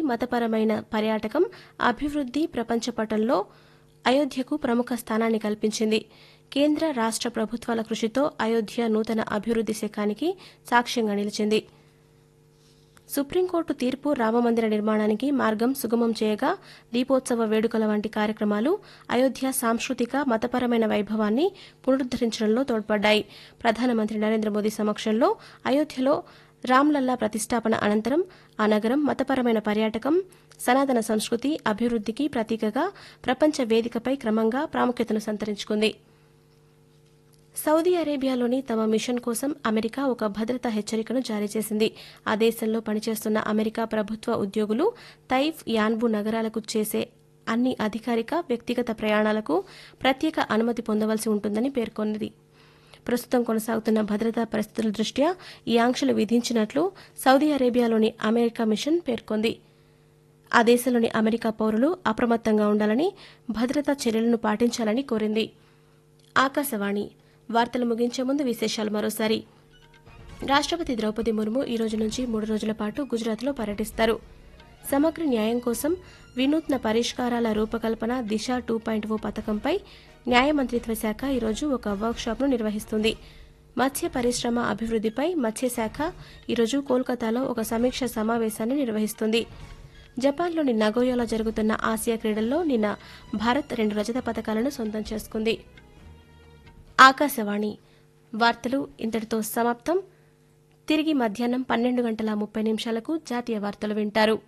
మతపరమైన పర్యాటకం అభివృద్ది ప్రపంచ పటంలో అయోధ్యకు ప్రముఖ స్థానాన్ని కల్పించింది కేంద్ర రాష్ట ప్రభుత్వాల కృషితో అయోధ్య నూతన అభివృద్ది శకానికి సాక్ష్యంగా నిలిచింది సుప్రీంకోర్టు తీర్పు రామమందిర నిర్మాణానికి మార్గం సుగమం చేయగా దీపోత్సవ వేడుకల వంటి కార్యక్రమాలు అయోధ్య సాంస్కృతిక మతపరమైన వైభవాన్ని పునరుద్దరించడంలో తోడ్పడ్డాయి ప్రధానమంత్రి నరేంద్ర మోదీ సమక్షంలో అయోధ్యలో రామ్లల్లా ప్రతిష్టాపన అనంతరం ఆ నగరం మతపరమైన పర్యాటకం సనాతన సంస్కృతి అభివృద్దికి ప్రతీకగా ప్రపంచ వేదికపై క్రమంగా ప్రాముఖ్యతను సంతరించుకుంది సౌదీ అరేబియాలోని తమ మిషన్ కోసం అమెరికా ఒక భద్రతా హెచ్చరికను జారీ చేసింది ఆ దేశంలో పనిచేస్తున్న అమెరికా ప్రభుత్వ ఉద్యోగులు తైఫ్ యాన్బు నగరాలకు చేసే అన్ని అధికారిక వ్యక్తిగత ప్రయాణాలకు ప్రత్యేక అనుమతి పొందవలసి ఉంటుందని పేర్కొన్నది ప్రస్తుతం కొనసాగుతున్న భద్రతా పరిస్థితుల దృష్ట్యా ఈ ఆంక్షలు విధించినట్లు సౌదీ అరేబియాలోని అమెరికా మిషన్ పేర్కొంది ఆ దేశంలోని అమెరికా పౌరులు అప్రమత్తంగా ఉండాలని భద్రతా చర్యలను పాటించాలని కోరింది ఆకాశవాణి వార్తలు ముగించే ముందు విశేషాలు మరోసారి రాష్ట్రపతి ద్రౌపది ముర్ము ఈ రోజు నుంచి మూడు రోజుల పాటు గుజరాత్లో పర్యటిస్తారు సమగ్ర న్యాయం కోసం వినూత్న పరిష్కారాల రూపకల్పన దిశ టూ పాయింట్ ఓ పథకంపై న్యాయ మంత్రిత్వ శాఖ ఈరోజు ఒక వర్క్షాప్ను నిర్వహిస్తుంది మత్స్య పరిశ్రమ అభివృద్దిపై మత్స్యశాఖ ఈరోజు కోల్కతాలో ఒక సమీక్ష సమావేశాన్ని నిర్వహిస్తుంది జపాన్లోని నగోయాలో జరుగుతున్న ఆసియా క్రీడల్లో నిన్న భారత్ రెండు రజత పథకాలను సొంతం చేసుకుంది ఆకాశవాణి వార్తలు ఇంతటితో సమాప్తం తిరిగి మధ్యాహ్నం పన్నెండు గంటల ముప్పై నిమిషాలకు జాతీయ వార్తలు వింటారు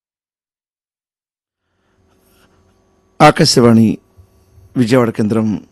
ఆకాశవాణి విజయవాడ కేంద్రం